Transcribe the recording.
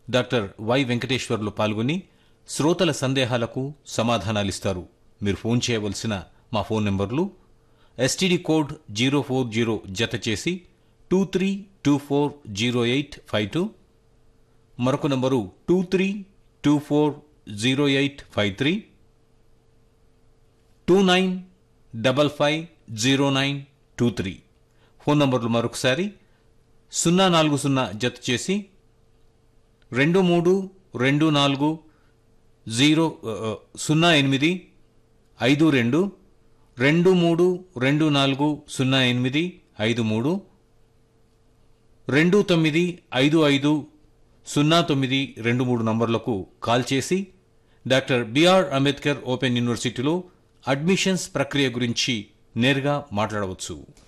doctor why Venkateswarlu పాల్గొని శ్రోతల సందేహాలకు సమాధానాలిస్తారు మీరు ఫోన్ చేయవలసిన మా ఫోన్ నెంబర్లు STD code zero four zero జత చేసి two three two four zero eight five two మరొక నంబరు two three two four zero eight five three two nine double five zero nine two three phone నంబర్లు మరొకసారి సున్నా నాలుగు సున్నా జత చేసి రెండు మూడు రెండు నాలుగు జీరో ఆ, ఆ, సున్నా ఎనిమిది ఐదు రెండు రెండు మూడు రెండు నాలుగు సున్నా ఎనిమిది ఐదు మూడు రెండు తొమ్మిది ఐదు ఐదు సున్నా తొమ్మిది రెండు మూడు నంబర్లకు కాల్ చేసి డాక్టర్ బిఆర్ అంబేద్కర్ ఓపెన్ యూనివర్సిటీలో అడ్మిషన్స్ ప్రక్రియ గురించి నేరుగా మాట్లాడవచ్చు